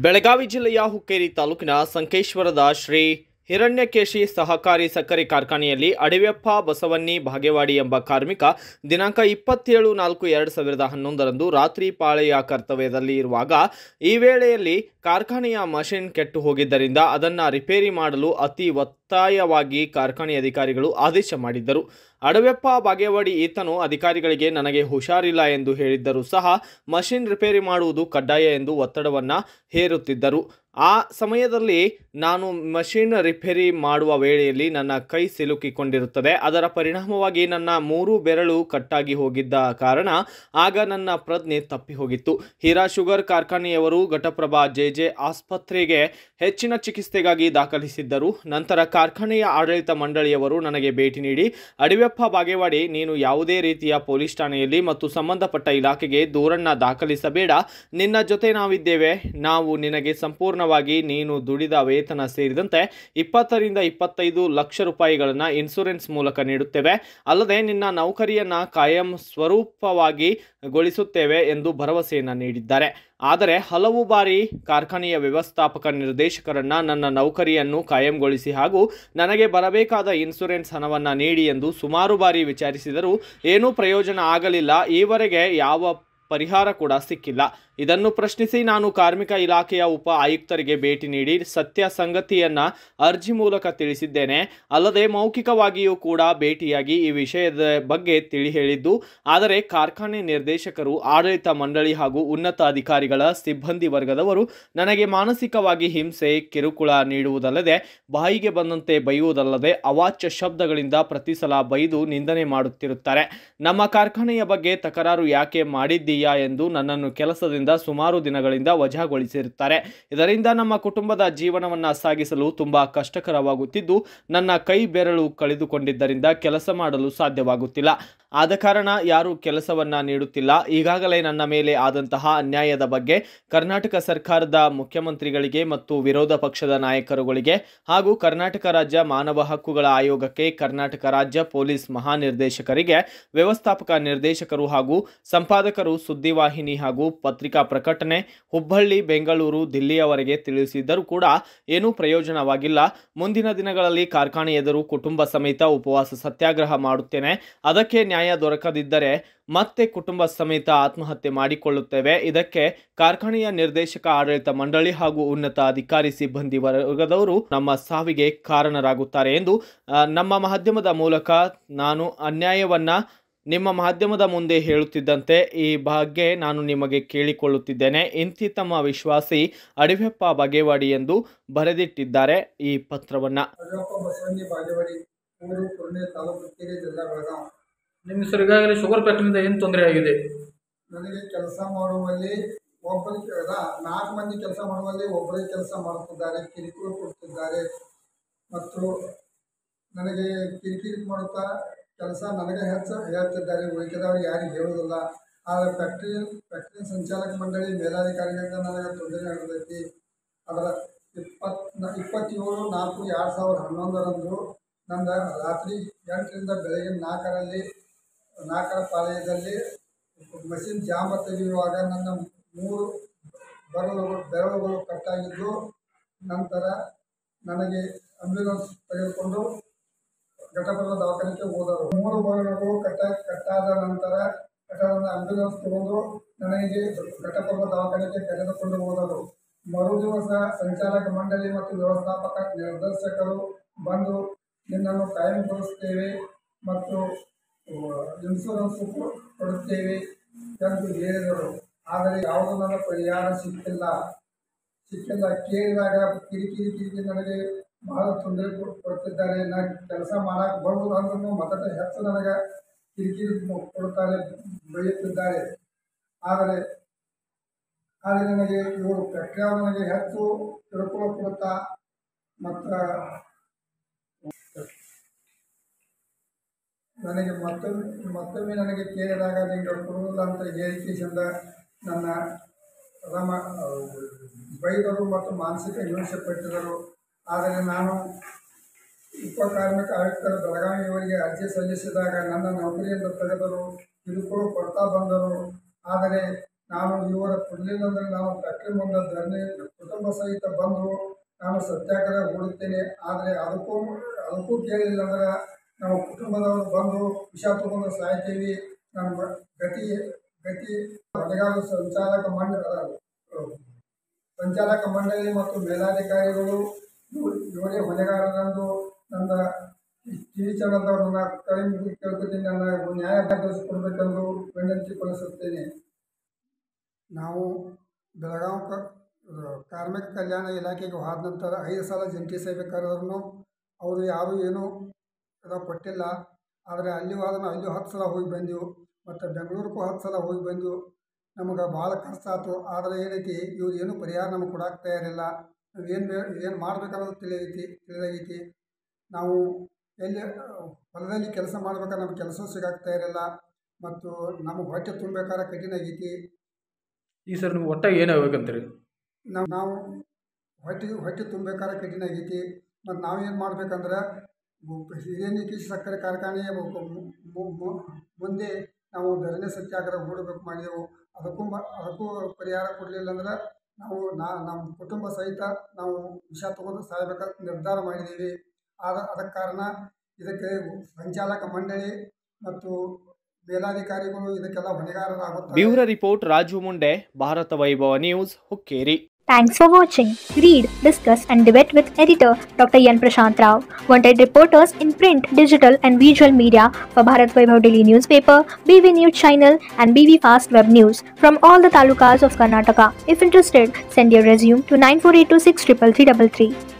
ಬೆಳಗಾವಿ ಜಿಲ್ಲೆಯ ಹುಕ್ಕೇರಿ ತಾಲೂಕಿನ ಸಂಕೇಶ್ವರದ ಶ್ರೀ ಹಿರಣ್ಯಕೇಶಿ ಸಹಕಾರಿ ಸಕ್ಕರೆ ಕಾರ್ಖಾನೆಯಲ್ಲಿ ಅಡವ್ಯಪ್ಪ ಬಸವನ್ನಿ ಭಾಗೇವಾಡಿ ಎಂಬ ಕಾರ್ಮಿಕ ದಿನಾಂಕ ಇಪ್ಪತ್ತೇಳು ನಾಲ್ಕು ಎರಡು ಸಾವಿರದ ಹನ್ನೊಂದರಂದು ರಾತ್ರಿ ಪಾಳೆಯ ಕರ್ತವ್ಯದಲ್ಲಿ ಇರುವಾಗ ಈ ವೇಳೆಯಲ್ಲಿ ಕಾರ್ಖಾನೆಯ ಮಷಿನ್ ಕೆಟ್ಟು ಹೋಗಿದ್ದರಿಂದ ಅದನ್ನು ರಿಪೇರಿ ಮಾಡಲು ಅತಿ ಒತ್ತಾಯವಾಗಿ ಕಾರ್ಖಾನೆ ಅಧಿಕಾರಿಗಳು ಆದೇಶ ಮಾಡಿದ್ದರು ಅಡವೆಪ್ಪ ಬಾಗೇವಾಡಿ ಈತನು ಅಧಿಕಾರಿಗಳಿಗೆ ನನಗೆ ಹುಷಾರಿಲ್ಲ ಎಂದು ಹೇಳಿದ್ದರೂ ಸಹ ಮಷಿನ್ ರಿಪೇರಿ ಮಾಡುವುದು ಕಡ್ಡಾಯ ಎಂದು ಒತ್ತಡವನ್ನು ಹೇರುತ್ತಿದ್ದರು ಆ ಸಮಯದಲ್ಲಿ ನಾನು ಮಷಿನ್ ರಿಪೇರಿ ಮಾಡುವ ವೇಳೆಯಲ್ಲಿ ನನ್ನ ಕೈ ಸಿಲುಕಿಕೊಂಡಿರುತ್ತದೆ ಅದರ ಪರಿಣಾಮವಾಗಿ ನನ್ನ ಮೂರು ಬೆರಳು ಕಟ್ಟಾಗಿ ಹೋಗಿದ್ದ ಕಾರಣ ಆಗ ನನ್ನ ಪ್ರಜ್ಞೆ ತಪ್ಪಿ ಹೋಗಿತ್ತು ಹೀರಾ ಶುಗರ್ ಕಾರ್ಖಾನೆಯವರು ಘಟಪ್ರಭಾ ಜೆ ಜೆ ಆಸ್ಪತ್ರೆಗೆ ಹೆಚ್ಚಿನ ಚಿಕಿತ್ಸೆಗಾಗಿ ದಾಖಲಿಸಿದ್ದರು ನಂತರ ಕಾರ್ಖಾನೆಯ ಆಡಳಿತ ಮಂಡಳಿಯವರು ನನಗೆ ಭೇಟಿ ನೀಡಿ ಅಡಿವೆಪ್ಪ ಬಾಗೇವಾಡಿ ನೀನು ಯಾವುದೇ ರೀತಿಯ ಪೊಲೀಸ್ ಠಾಣೆಯಲ್ಲಿ ಮತ್ತು ಸಂಬಂಧಪಟ್ಟ ಇಲಾಖೆಗೆ ದೂರನ್ನ ದಾಖಲಿಸಬೇಡ ನಿನ್ನ ಜೊತೆ ನಾವಿದ್ದೇವೆ ನಾವು ನಿನಗೆ ಸಂಪೂರ್ಣವಾಗಿ ನೀನು ದುಡಿದ ವೇತನ ಸೇರಿದಂತೆ ಇಪ್ಪತ್ತರಿಂದ ಇಪ್ಪತ್ತೈದು ಲಕ್ಷ ರೂಪಾಯಿಗಳನ್ನು ಇನ್ಸೂರೆನ್ಸ್ ಮೂಲಕ ನೀಡುತ್ತೇವೆ ಅಲ್ಲದೆ ನಿನ್ನ ನೌಕರಿಯನ್ನ ಕಾಯಂ ಸ್ವರೂಪವಾಗಿ ಗೊಳಿಸುತ್ತೇವೆ ಎಂದು ಭರವಸೆಯನ್ನು ನೀಡಿದ್ದಾರೆ ಆದರೆ ಹಲವು ಬಾರಿ ಕಾರ್ಖಾನೆಯ ವ್ಯವಸ್ಥಾಪಕ ನಿರ್ದೇಶಕರನ್ನ ನನ್ನ ನೌಕರಿಯನ್ನು ಕಾಯಂಗೊಳಿಸಿ ಹಾಗೂ ನನಗೆ ಬರಬೇಕಾದ ಇನ್ಸೂರೆನ್ಸ್ ಹಣವನ್ನು ನೀಡಿ ಎಂದು ಸುಮಾರು ಬಾರಿ ವಿಚಾರಿಸಿದರೂ ಏನೂ ಪ್ರಯೋಜನ ಆಗಲಿಲ್ಲ ಈವರೆಗೆ ಯಾವ ಪರಿಹಾರ ಕೂಡ ಸಿಕ್ಕಿಲ್ಲ ಇದನ್ನು ಪ್ರಶ್ನಿಸಿ ನಾನು ಕಾರ್ಮಿಕ ಇಲಾಖೆಯ ಉಪ ಆಯುಕ್ತರಿಗೆ ಭೇಟಿ ನೀಡಿ ಸತ್ಯ ಸಂಗತಿಯನ್ನ ಅರ್ಜಿ ಮೂಲಕ ತಿಳಿಸಿದ್ದೇನೆ ಅಲ್ಲದೆ ಮೌಖಿಕವಾಗಿಯೂ ಕೂಡ ಭೇಟಿಯಾಗಿ ಈ ವಿಷಯದ ಬಗ್ಗೆ ತಿಳಿ ಹೇಳಿದ್ದು ಆದರೆ ಕಾರ್ಖಾನೆ ನಿರ್ದೇಶಕರು ಆಡಳಿತ ಮಂಡಳಿ ಹಾಗೂ ಉನ್ನತ ಅಧಿಕಾರಿಗಳ ಸಿಬ್ಬಂದಿ ವರ್ಗದವರು ನನಗೆ ಮಾನಸಿಕವಾಗಿ ಹಿಂಸೆ ಕಿರುಕುಳ ನೀಡುವುದಲ್ಲದೆ ಬಾಯಿಗೆ ಬಂದಂತೆ ಬೈಯುವುದಲ್ಲದೆ ಅವಾಚ್ಯ ಶಬ್ದಗಳಿಂದ ಪ್ರತಿ ಸಲ ಬೈದು ನಿಂದನೆ ಮಾಡುತ್ತಿರುತ್ತಾರೆ ನಮ್ಮ ಕಾರ್ಖಾನೆಯ ಬಗ್ಗೆ ತಕರಾರು ಯಾಕೆ ಮಾಡಿದ್ದೀಯಾ ಎಂದು ನನ್ನನ್ನು ಕೆಲಸದಿಂದ ಸುಮಾರು ದಿನಗಳಿಂದ ವಜಾಗೊಳಿಸಿರುತ್ತಾರೆ ಇದರಿಂದ ನಮ್ಮ ಕುಟುಂಬದ ಜೀವನವನ್ನು ಸಾಗಿಸಲು ತುಂಬಾ ಕಷ್ಟಕರವಾಗುತ್ತಿದ್ದು ನನ್ನ ಕೈ ಬೆರಳು ಕಳೆದುಕೊಂಡಿದ್ದರಿಂದ ಕೆಲಸ ಮಾಡಲು ಸಾಧ್ಯವಾಗುತ್ತಿಲ್ಲ ಆದ ಕಾರಣ ಯಾರು ಕೆಲಸವನ್ನ ನೀಡುತ್ತಿಲ್ಲ ಈಗಾಗಲೇ ನನ್ನ ಮೇಲೆ ಆದಂತಹ ಅನ್ಯಾಯದ ಬಗ್ಗೆ ಕರ್ನಾಟಕ ಸರ್ಕಾರದ ಮುಖ್ಯಮಂತ್ರಿಗಳಿಗೆ ಮತ್ತು ವಿರೋಧ ಪಕ್ಷದ ನಾಯಕರುಗಳಿಗೆ ಹಾಗೂ ಕರ್ನಾಟಕ ರಾಜ್ಯ ಮಾನವ ಹಕ್ಕುಗಳ ಆಯೋಗಕ್ಕೆ ಕರ್ನಾಟಕ ರಾಜ್ಯ ಪೊಲೀಸ್ ಮಹಾನಿರ್ದೇಶಕರಿಗೆ ವ್ಯವಸ್ಥಾಪಕ ನಿರ್ದೇಶಕರು ಹಾಗೂ ಸಂಪಾದಕರು ಸುದ್ದಿವಾಹಿನಿ ಹಾಗೂ ಪತ್ರಿಕಾ ಪ್ರಕಟಣೆ ಹುಬ್ಬಳ್ಳಿ ಬೆಂಗಳೂರು ದಿಲ್ಲಿಯವರೆಗೆ ತಿಳಿಸಿದ್ದರೂ ಕೂಡ ಏನೂ ಪ್ರಯೋಜನವಾಗಿಲ್ಲ ಮುಂದಿನ ದಿನಗಳಲ್ಲಿ ಕಾರ್ಖಾನೆ ಎದುರು ಕುಟುಂಬ ಸಮೇತ ಉಪವಾಸ ಸತ್ಯಾಗ್ರಹ ಮಾಡುತ್ತೇನೆ ಅದಕ್ಕೆ ನ್ಯಾಯ ದೊರಕದಿದ್ದರೆ ಮತ್ತೆ ಕುಟುಂಬ ಸಮೇತ ಆತ್ಮಹತ್ಯೆ ಮಾಡಿಕೊಳ್ಳುತ್ತೇವೆ ಇದಕ್ಕೆ ಕಾರ್ಖಾನೆಯ ನಿರ್ದೇಶಕ ಆಡಳಿತ ಮಂಡಳಿ ಹಾಗೂ ಉನ್ನತ ಅಧಿಕಾರಿ ಸಿಬ್ಬಂದಿ ವರ್ಗದವರು ನಮ್ಮ ಸಾವಿಗೆ ಕಾರಣರಾಗುತ್ತಾರೆ ಎಂದು ಆ, ನಮ್ಮ ಮಾಧ್ಯಮದ ಮೂಲಕ ನಾನು ಅನ್ಯಾಯವನ್ನ ನಿಮ್ಮ ಮಾಧ್ಯಮದ ಮುಂದೆ ಹೇಳುತ್ತಿದ್ದಂತೆ ಈ ಬಗ್ಗೆ ನಾನು ನಿಮಗೆ ಕೇಳಿಕೊಳ್ಳುತ್ತಿದ್ದೇನೆ ಇಂತಿ ತಮ್ಮ ವಿಶ್ವಾಸಿ ಅಡಿವೆಪ್ಪ ಬಗೆವಾಡಿ ಎಂದು ಬರೆದಿಟ್ಟಿದ್ದಾರೆ ಈ ಪತ್ರವನ್ನ ಅಜಪ್ಪ ಬಸವಣ್ಣಿ ಬಾಗೇವಾಡಿ ಊರು ಕುರ್ಣೆ ತಾಲೂಕು ಕೆರೆ ಜಿಲ್ಲಾ ಬೆಳಗಾವಿ ನಿಮ್ಮ ಹೆಸರು ಈಗಾಗಲೇ ಶುಗರ್ ಫ್ಯಾಕ್ಟ್ರಿಯಿಂದ ಏನು ತೊಂದರೆ ಆಗಿದೆ ನನಗೆ ಕೆಲಸ ಮಾಡುವಲ್ಲಿ ಒಬ್ಬರಿಗೆ ಅಲ್ಲ ನಾಲ್ಕು ಮಂದಿ ಕೆಲಸ ಮಾಡುವಲ್ಲಿ ಒಬ್ಬರೇ ಕೆಲಸ ಮಾಡುತ್ತಿದ್ದಾರೆ ಕಿರಿಕಿರಿ ಕೊಡ್ತಿದ್ದಾರೆ ಮತ್ತು ನನಗೆ ಕಿರಿಕಿರಿ ಮಾಡುತ್ತಾ ಕೆಲಸ ನನಗೆ ಹೆಚ್ಚು ಹೇಳ್ತಿದ್ದಾರೆ ಉಳಿಕೆದವ್ರಿಗೆ ಯಾರಿಗೆ ಹೇಳುವುದಿಲ್ಲ ಆದರೆ ಫ್ಯಾಕ್ಟ್ರಿ ಫ್ಯಾಕ್ಟ್ರಿ ಸಂಚಾಲಕ ಮಂಡಳಿ ಮೇಲಾಧಿಕಾರಿಗಳಿಂದ ನನಗೆ ತೊಂದರೆ ನಡೆದೈತಿ ಅದರ ಇಪ್ಪತ್ತು ಇಪ್ಪತ್ತೇಳು ನಾಲ್ಕು ಎರಡು ಸಾವಿರದ ಹನ್ನೊಂದರಂದು ನನ್ನ ರಾತ್ರಿ ಎಂಟರಿಂದ ಬೆಳಗಿನ ನಾಲ್ಕರಲ್ಲಿ ನಾಲ್ಕರ ಪಾಳ್ಯದಲ್ಲಿ ಮಷಿನ್ ಜಾಮ ತೆಗೆಯುವಾಗ ನನ್ನ ಮೂರು ಬೆರಳುಗಳು ಬೆರಳುಗಳು ಕಟ್ಟಾಗಿದ್ದು ನಂತರ ನನಗೆ ಆಂಬ್ಯುಲೆನ್ಸ್ ತೆಗೆದುಕೊಂಡು ಘಟಕದ ದವಾಖಾನೆಗೆ ಹೋದರು ಮೂರು ಬೆರಳುಗಳು ಕಟ್ಟ ಕಟ್ಟಾದ ನಂತರ ಘಟಕದ ಆಂಬ್ಯುಲೆನ್ಸ್ ತಗೊಂಡು ನನಗೆ ಘಟಕದ ದವಾಖಾನೆಗೆ ಕರೆದುಕೊಂಡು ಹೋದರು ಮರು ದಿವಸ ಸಂಚಾಲಕ ಮಂಡಳಿ ಮತ್ತು ವ್ಯವಸ್ಥಾಪಕ ನಿರ್ದೇಶಕರು ಬಂದು ನಿನ್ನನ್ನು ಕಾಯಂಗೊಳಿಸುತ್ತೇವೆ ಮತ್ತು ಇನ್ಶೂರೆನ್ಸ್ ಕೊಡುತ್ತೇವೆ ಎಂದು ಹೇಳಿದರು ಆದರೆ ಯಾವುದೂ ನನ್ನ ಪರಿಹಾರ ಸಿಕ್ಕಿಲ್ಲ ಸಿಕ್ಕಿಲ್ಲ ಕೇಳಿದಾಗ ಕಿರಿಕಿರಿ ಕಿರಿಕಿರಿ ನನಗೆ ಬಹಳ ತೊಂದರೆ ಕೊಡ್- ಕೊಡ್ತಿದ್ದಾರೆ ನಾನು ಕೆಲಸ ಮಾಡಕ್ಕೆ ಬರುವುದು ಅಂದ್ರೂ ಮತ್ತೆ ಹೆಚ್ಚು ನನಗೆ ಕಿರಿಕಿರಿ ಮು- ಕೊಡುತ್ತಾರೆ ಬೈಯುತ್ತಿದ್ದಾರೆ ಆದರೆ ಆದರೆ ನನಗೆ ಇವರು ಫ್ಯಾಕ್ಟ್ರಿಯವರು ನನಗೆ ಹೆಚ್ಚು ಕಿರುಕುಳ ಕೊಡುತ್ತಾ ಮತ್ತು ನನಗೆ ಮತ್ತೊಮ್ಮೆ ಮತ್ತೊಮ್ಮೆ ನನಗೆ ಕೇಳಿದಾಗ ನಿಂಗೆ ಕೊಡುವುದಿಲ್ಲ ಅಂತ ಹೇಳಿಕೆಯಿಂದ ನನ್ನ ರಮ ಬೈದರು ಮತ್ತು ಮಾನಸಿಕ ಹಿಂಸೆ ಪಟ್ಟಿದರು ಆದರೆ ನಾನು ಉಪ ಕಾರ್ಮಿಕ ಆಯುಕ್ತರ ಬೆಳಗಾವಿಯವರಿಗೆ ಅರ್ಜಿ ಸಲ್ಲಿಸಿದಾಗ ನನ್ನ ನೌಕರಿಯಿಂದ ತೆಗೆದರು ಕಿರುಕುಳ ಕೊಡ್ತಾ ಬಂದರು ಆದರೆ ನಾನು ಇವರ ಕೊಡಲಿಲ್ಲ ಅಂದರೆ ನಾನು ಫ್ಯಾಕ್ಟ್ರಿ ಮುಂದೆ ಧರಣಿ ಕುಟುಂಬ ಸಹಿತ ಬಂದು ನಾನು ಸತ್ಯಾಗ್ರಹ ಹೂಡುತ್ತೇನೆ ಆದರೆ ಅದಕ್ಕೂ ಅದಕ್ಕೂ ಕೇಳಿಲ್ಲ ಅಂದ್ರೆ ನಾವು ಕುಟುಂಬದವರು ಬಂದು ವಿಷ ತಗೊಂಡು ಸಾಯ್ತೀವಿ ನಮ್ಮ ಗತಿ ಗತಿ ಹೊಣೆಗಾರ ಸಂಚಾಲಕ ಮಂಡಳಿ ಸಂಚಾಲಕ ಮಂಡಳಿ ಮತ್ತು ಮೇಲಾಧಿಕಾರಿಗಳು ಇವ್- ಇವರೇ ಹೊಣೆಗಾರರೆಂದು ನನ್ನ ಕಿವಿಚರಣದವ್ರನ್ನ ಕೈ ಮುಗಿ ಕೇಳ್ಕೊತೀನಿ ನನ್ನ ನ್ಯಾಯ ಕೊಡಬೇಕೆಂದು ವಿನಂತಿಗೊಳಿಸುತ್ತೇನೆ ನಾವು ಬೆಳಗಾವಿ ಕ ಇದು ಕಾರ್ಮಿಕ ಕಲ್ಯಾಣ ಇಲಾಖೆಗೆ ಹೋದ ನಂತರ ಐದು ಸಲ ಜಂಟಿ ಸೇವೆ ಕರೆದ್ರು ಅವರು ಯಾರೂ ಏನೂ ಇದು ಕೊಟ್ಟಿಲ್ಲ ಆದರೆ ಅಲ್ಲಿ ಹೋದ್ರೆ ಅಲ್ಲಿ ಹತ್ತು ಸಲ ಹೋಗಿ ಬಂದೆವು ಮತ್ತು ಬೆಂಗಳೂರಿಗೂ ಹತ್ತು ಸಲ ಹೋಗಿ ಬಂದೆವು ನಮಗೆ ಭಾಳ ಖರ್ಚಾಯ್ತು ಆದರೆ ಏನೈತಿ ಇವ್ರು ಏನೂ ಪರಿಹಾರ ನಮಗೆ ಕೊಡಕ್ಕೆ ತಯಾರಿಲ್ಲ ನಾವು ಏನು ಬೇ ಏನು ಮಾಡ್ಬೇಕನ್ನೋದು ತಿಳಿಯೈತಿ ತಿಳಿದಾಗೈತಿ ನಾವು ಎಲ್ಲಿ ಹೊಲದಲ್ಲಿ ಕೆಲಸ ಮಾಡ್ಬೇಕಾದ್ರೆ ನಮ್ಗೆ ಕೆಲಸ ಸಿಗಕ್ಕೆ ತಯಾರಿಲ್ಲ ಮತ್ತು ನಮಗೆ ಹೊಟ್ಟೆ ತುಂಬಬೇಕಾದ್ರೆ ಕಠಿಣ ಆಗೈತಿ ಈ ಸರ್ ನಿಮ್ಗೆ ಒಟ್ಟಾಗಿ ಏನಾಗಬೇಕಂತೀರಿ ನಾವು ನಾವು ಹೊಟ್ಟೆ ಹೊಟ್ಟೆ ತುಂಬಬೇಕಾದ್ರೆ ಕಠಿಣ ಆಗೈತಿ ಮತ್ತು ನಾವೇನು ಮಾಡ್ಬೇಕಂದ್ರೆ ಹಿರಿಯನಿ ಕೃಷಿ ಸಕ್ಕರೆ ಕಾರ್ಖಾನೆಯ ಮು- ಮು- ಮು- ಮು- ಮುಂದೆ ನಾವು ಧರಣಿ ಸತ್ಯಾಗ್ರಹ ಹೂಡಬೇಕು ಮಾಡಿದೆವು ಅದಕ್ಕೂ ಮ- ಅದಕ್ಕೂ ಪರಿಹಾರ ಕೊಡಲಿಲ್ಲ ಅಂದ್ರೆ ನಾವು ನಾ ನಮ್ಮ ಕುಟುಂಬ ಸಹಿತ ನಾವು ವಿಷ ತಗೊಂಡು ಸಾಯ್ಬೇಕಂತ ನಿರ್ಧಾರ ಮಾಡಿದ್ದೀವಿ ಆದ ಅದಕ್ಕೆ ಕಾರಣ ಇದಕ್ಕೆ ಸಂಚಾಲಕ ಮಂಡಳಿ ಮತ್ತು ಮೇಲಾಧಿಕಾರಿಗಳು ಇದಕ್ಕೆಲ್ಲ ಹೊಣೆಗಾರರಾಗುತ್ತಾರೆ bureau report Raju Munde Bharata Vaibhava news Hukkeri Thanks for watching. Read, discuss, and debate with editor Dr. Yan Prashant Rao. Wanted reporters in print, digital, and visual media for Bharat Vaibhav Daily newspaper, BV News channel, and BV Fast Web News from all the talukas of Karnataka. If interested, send your resume to 9482633333.